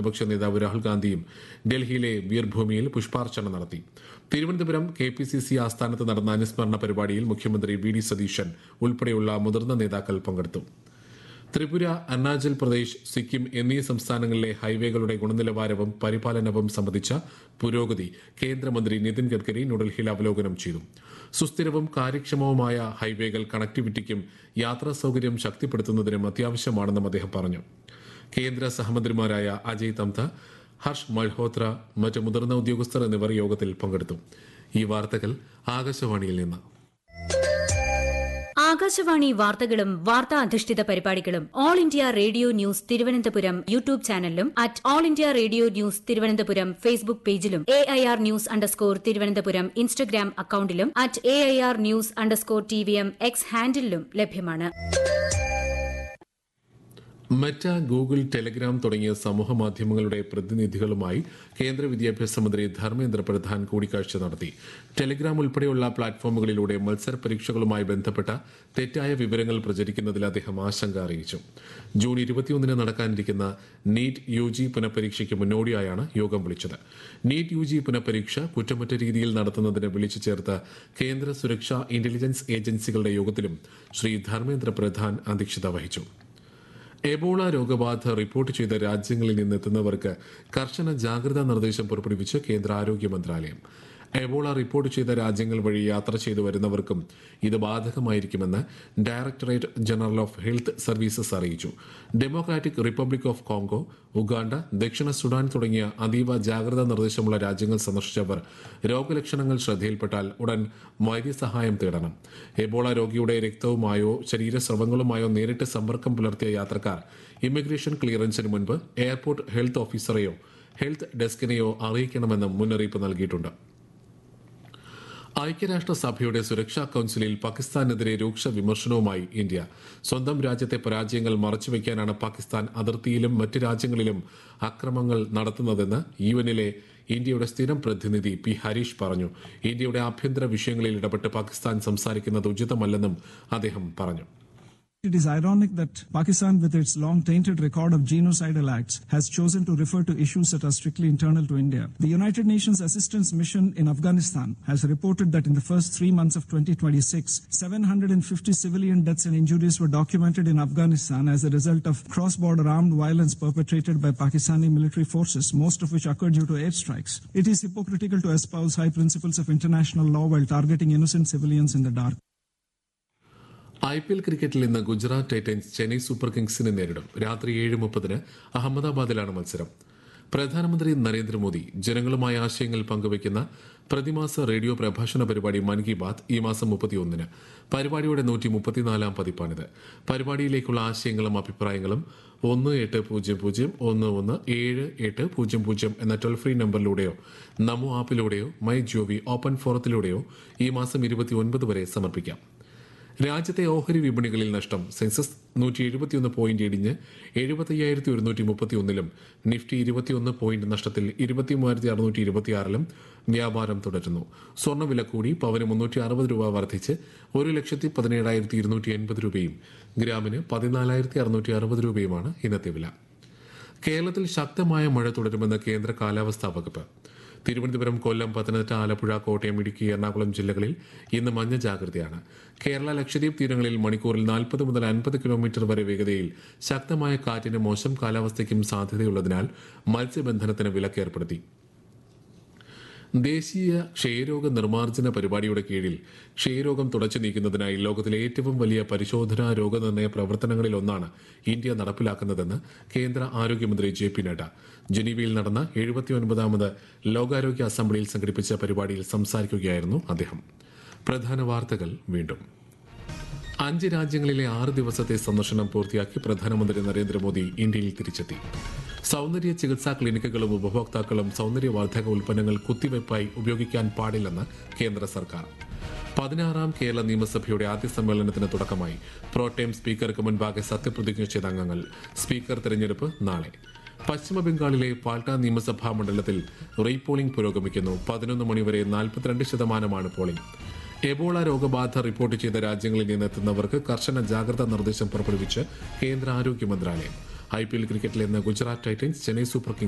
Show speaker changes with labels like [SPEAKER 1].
[SPEAKER 1] പ്രതിപക്ഷ നേതാവ് രാഹുൽ ഗാന്ധിയും ഡൽഹിയിലെ വീർഭൂമിയിൽ പുഷ്പാർച്ചന നടത്തി Thiruvananthapuram K P C C ആസ്ഥാനത്ത് നടന്ന അനുസ്മരണ പരിപാടിയിൽ മുഖ്യമന്ത്രി വി ഡി സതീശൻ ഉൾപ്പെടെയുള്ള മുതിർന്ന നേതാക്കൾ പങ്കെടുത്തു ത്രിപുര അരുണാചൽ പ്രദേശ് സിക്കിം എന്നീ സംസ്ഥാനങ്ങളിലെ ഹൈവേകളുടെ ഗുണനിലവാരവും പരിപാലനവും സംബന്ധിച്ച പുരോഗതി കേന്ദ്രമന്ത്രി നിതിൻ ഗഡ്കരി ന്യൂഡൽഹിയിൽ അവലോകനം ചെയ്തു സുസ്ഥിരവും കാര്യക്ഷമവുമായ ഹൈവേകൾ കണക്ടിവിറ്റിക്കും യാത്രാ സൌകര്യം ശക്തിപ്പെടുത്തുന്നതിനും അത്യാവശ്യമാണെന്നും അദ്ദേഹം പറഞ്ഞു കേന്ദ്ര സഹമന്ത്രിമാരായ അജയ് തംത ഹർഷ് മൽഹോത്ര മറ്റ് മുതിർന്ന ഉദ്യോഗസ്ഥർ എന്നിവർ യോഗത്തിൽ പങ്കെടുത്തു ഈ വാർത്തകൾ ആകാശവാണിയിൽ നിന്ന്
[SPEAKER 2] ആകാശവാണി വാർത്തകളും വാർത്താ അധിഷ്ഠിത പരിപാടികളും all India radio news Thiruvananthapuram YouTube ചാനലിലും at all India radio news Thiruvananthapuram Facebook പേജിലും A I R news underscore Thiruvananthapuram Instagram അക്കൌണ്ടിലും at A I R news underscore T V M X ഹാൻഡിലും ലഭ്യമാണ്
[SPEAKER 1] മെറ്റ ഗൂഗിൾ ടെലഗ്രാം തുടങ്ങിയ സമൂഹ മാധ്യമങ്ങളുടെ പ്രതിനിധികളുമായി കേന്ദ്ര വിദ്യാഭ്യാസ മന്ത്രി ധർമ്മേന്ദ്ര പ്രധാൻ കൂടിക്കാഴ്ച നടത്തി ടെലഗ്രാം ഉൾപ്പെടെയുള്ള പ്ലാറ്റ്ഫോമുകളിലൂടെ മത്സര പരീക്ഷകളുമായി ബന്ധപ്പെട്ട തെറ്റായ വിവരങ്ങൾ പ്രചരിക്കുന്നതിൽ അദ്ദേഹം ആശങ്ക അറിയിച്ചു ജൂൺ ഇരുപത്തിയൊന്നിന് നടക്കാനിരിക്കുന്ന നീറ്റ് യു ജി പുനഃപരീക്ഷയ്ക്ക് മുന്നോടിയായാണ് യോഗം വിളിച്ചത് നീറ്റ് യു ജി പുനഃപരീക്ഷ കുറ്റമറ്റ രീതിയിൽ നടത്തുന്നതിന് വിളിച്ചു ചേർത്ത കേന്ദ്ര സുരക്ഷാ ഇന്റലിജൻസ് ഏജൻസികളുടെ യോഗത്തിലും ശ്രീ ധർമ്മേന്ദ്ര പ്രധാൻ അധ്യക്ഷത വഹിച്ചു എബോള രോഗബാധ റിപ്പോർട്ട് ചെയ്ത രാജ്യങ്ങളിൽ നിന്നെത്തുന്നവർക്ക് കർശന ജാഗ്രതാ നിർദ്ദേശം പുറപ്പെടുവിച്ച് കേന്ദ്ര ആരോഗ്യ മന്ത്രാലയം എബോള റിപ്പോർട്ട് ചെയ്ത രാജ്യങ്ങൾ വഴി യാത്ര ചെയ്തു വരുന്നവർക്കും ഇത് ബാധകമായിരിക്കുമെന്ന് directorate general of health services അറിയിച്ചു democratic republic of Congo Uganda ദക്ഷിണ സുഡാൻ തുടങ്ങിയ അതീവ ജാഗ്രതാ നിർദ്ദേശമുള്ള രാജ്യങ്ങൾ സന്ദർശിച്ചവർ രോഗലക്ഷണങ്ങൾ ശ്രദ്ധയിൽപ്പെട്ടാൽ ഉടൻ വൈദ്യസഹായം തേടണം എബോള രോഗിയുടെ രക്തവുമായോ ശരീരസ്രവങ്ങളുമായോ നേരിട്ട് സമ്പർക്കം പുലർത്തിയ യാത്രക്കാർ ഇമിഗ്രേഷൻ ക്ലിയറൻസിന് മുൻപ് എയർപോർട്ട് ഹെൽത്ത് ഓഫീസറെയോ ഹെൽത്ത് ഡെസ്കിനെയോ അറിയിക്കണമെന്നും മുന്നറിയിപ്പ് നൽകിയിട്ടുണ്ട് ഐക്യരാഷ്ട്രസഭയുടെ സുരക്ഷാ കൌൺസിലിൽ പാകിസ്ഥാനെതിരെ രൂക്ഷ വിമർശനവുമായി ഇന്ത്യ സ്വന്തം രാജ്യത്തെ പരാജയങ്ങൾ മറച്ചുവെക്കാനാണ് പാകിസ്ഥാൻ അതിർത്തിയിലും മറ്റ് രാജ്യങ്ങളിലും അക്രമങ്ങൾ നടത്തുന്നതെന്ന് യുഎനിലെ ഇന്ത്യയുടെ സ്ഥിരം പ്രതിനിധി പി ഹരീഷ് പറഞ്ഞു ഇന്ത്യയുടെ ആഭ്യന്തര വിഷയങ്ങളിൽ ഇടപെട്ട് പാകിസ്ഥാൻ സംസാരിക്കുന്നത് ഉചിതമല്ലെന്നും അദ്ദേഹം പറഞ്ഞു
[SPEAKER 3] It is ironic that Pakistan, with its long tainted record of genocidal acts, has chosen to refer to issues that are strictly internal to India. The United Nations Assistance Mission in Afghanistan has reported that in the first three months of 2026, 750 civilian deaths and injuries were documented in Afghanistan as a result of cross border armed violence perpetrated by Pakistani military forces, most of which occurred due to airstrikes. It is hypocritical to espouse high principles of international law while targeting innocent civilians in the dark.
[SPEAKER 1] I P L ക്രിക്കറ്റിൽ ഇന്ന് Gujarat Titans Chennai super കിങ്സിനെ നേരിടും രാത്രി ഏഴ് മുപ്പതിന് അഹമ്മദാബാദിലാണ് മത്സരം പ്രധാനമന്ത്രി നരേന്ദ്രമോദി ജനങ്ങളുമായി ആശയങ്ങൾ പങ്കുവയ്ക്കുന്ന പ്രതിമാസ റേഡിയോ പ്രഭാഷണ പരിപാടി മൻ കി ബാത് ഈ മാസം മുപ്പത്തിയൊന്നിന് പരിപാടിയുടെ നൂറ്റി മുപ്പത്തിനാലാം പതിപ്പാണിത് പരിപാടിയിലേക്കുള്ള ആശയങ്ങളും അഭിപ്രായങ്ങളും ഒന്ന് എട്ട് പൂജ്യം പൂജ്യം ഒന്ന് ഒന്ന് ഏഴ് എട്ട് പൂജ്യം പൂജ്യം എന്ന ടോൾ ഫ്രീ നമ്പറിലൂടെയോ നമോ ആപ്പിലൂടെയോ മൈ ജോവി ഓപ്പൺ ഫോറത്തിലൂടെയോ ഈ മാസം ഇരുപത്തിയൊൻപത് വരെ സമർപ്പിക്കാം രാജ്യത്തെ ഓഹരി വിപണികളിൽ നഷ്ടം സെൻസസ് നൂറ്റി എഴുപത്തിയൊന്ന് പോയിന്റ് ഇടിഞ്ഞ് എഴുപത്തയ്യായിരത്തി ഒരുന്നൂറ്റി മുപ്പത്തിയൊന്നിലും നിഫ്റ്റി ഇരുപത്തിയൊന്ന് പോയിന്റ് നഷ്ടത്തിൽ ഇരുപത്തി മൂവായിരത്തി അറുന്നൂറ്റി ഇരുപത്തിയാറിലും വ്യാപാരം തുടരുന്നു സ്വർണ്ണവില കൂടി പവന് മുന്നൂറ്റി അറുപത് രൂപ വർദ്ധിച്ച് ഒരു ലക്ഷത്തി പതിനേഴായിരത്തി ഇരുന്നൂറ്റി എൺപത് രൂപയും ഗ്രാമിന് പതിനാലായിരത്തി അറുന്നൂറ്റി അറുപത് രൂപയുമാണ് ഇന്നത്തെ വില കേരളത്തിൽ ശക്തമായ മഴ തുടരുമെന്ന് കേന്ദ്ര കാലാവസ്ഥാ വകുപ്പ് തിരുവനന്തപുരം കൊല്ലം പത്തനംതിട്ട ആലപ്പുഴ കോട്ടയം ഇടുക്കി എറണാകുളം ജില്ലകളിൽ ഇന്ന് മഞ്ഞ ജാഗ്രതയാണ് കേരള ലക്ഷദ്വീപ് തീരങ്ങളിൽ മണിക്കൂറിൽ നാൽപ്പത് മുതൽ അൻപത് കിലോമീറ്റർ വരെ വേഗതയിൽ ശക്തമായ കാറ്റിന് മോശം കാലാവസ്ഥയ്ക്കും സാധ്യതയുള്ളതിനാൽ മത്സ്യബന്ധനത്തിന് വിലക്കേർപ്പെടുത്തി ദേശീയ ക്ഷയരോഗ നിർമ്മാർജ്ജന പരിപാടിയുടെ കീഴിൽ ക്ഷയരോഗം തുടച്ചു നീക്കുന്നതിനായി ലോകത്തിലെ ഏറ്റവും വലിയ പരിശോധനാ രോഗനിർണയ പ്രവർത്തനങ്ങളിലൊന്നാണ് ഇന്ത്യ നടപ്പിലാക്കുന്നതെന്ന് കേന്ദ്ര ആരോഗ്യമന്ത്രി ജെ പി നഡ്ഡ ജനീവയിൽ നടന്ന എഴുപത്തിയൊൻപതാമത് ലോകാരോഗ്യ അസംബ്ലിയിൽ സംഘടിപ്പിച്ച പരിപാടിയിൽ സംസാരിക്കുകയായിരുന്നു അദ്ദേഹം പ്രധാന വാർത്തകൾ വീണ്ടും അഞ്ച് രാജ്യങ്ങളിലെ ആറ് ദിവസത്തെ സന്ദർശനം പൂർത്തിയാക്കി പ്രധാനമന്ത്രി നരേന്ദ്രമോദി ഇന്ത്യയിൽ തിരിച്ചെത്തി സൗന്ദര്യ ചികിത്സാ ക്ലിനിക്കുകളും ഉപഭോക്താക്കളും സൗന്ദര്യവർദ്ധക ഉൽപ്പന്നങ്ങൾ കുത്തിവയ്പായി ഉപയോഗിക്കാൻ പാടില്ലെന്ന് കേന്ദ്ര സർക്കാർ പതിനാറാം കേരള നിയമസഭയുടെ ആദ്യ സമ്മേളനത്തിന് തുടക്കമായി പ്രോടേം സ്പീക്കർക്ക് മുൻപാകെ സത്യപ്രതിജ്ഞ ചെയ്ത അംഗങ്ങൾ സ്പീക്കർ തെരഞ്ഞെടുപ്പ് നാളെ പശ്ചിമ ബംഗാളിലെ പാൽട്ട നിയമസഭാ മണ്ഡലത്തിൽ റീപോളിംഗ് പുരോഗമിക്കുന്നു പതിനൊന്ന് മണിവരെ നാൽപ്പത്തിരണ്ട് ശതമാനമാണ് പോളിംഗ് എബോള രോഗബാധ റിപ്പോർട്ട് ചെയ്ത രാജ്യങ്ങളിൽ നിന്നെത്തുന്നവർക്ക് കർശന ജാഗ്രതാ നിർദ്ദേശം പുറപ്പെടുവിച്ച് കേന്ദ്ര ആരോഗ്യ മന്ത്രാലയം ഐ പി എൽ ക്രിക്കറ്റിൽ ഇന്ന് Gujarat Titans Chennai super Kings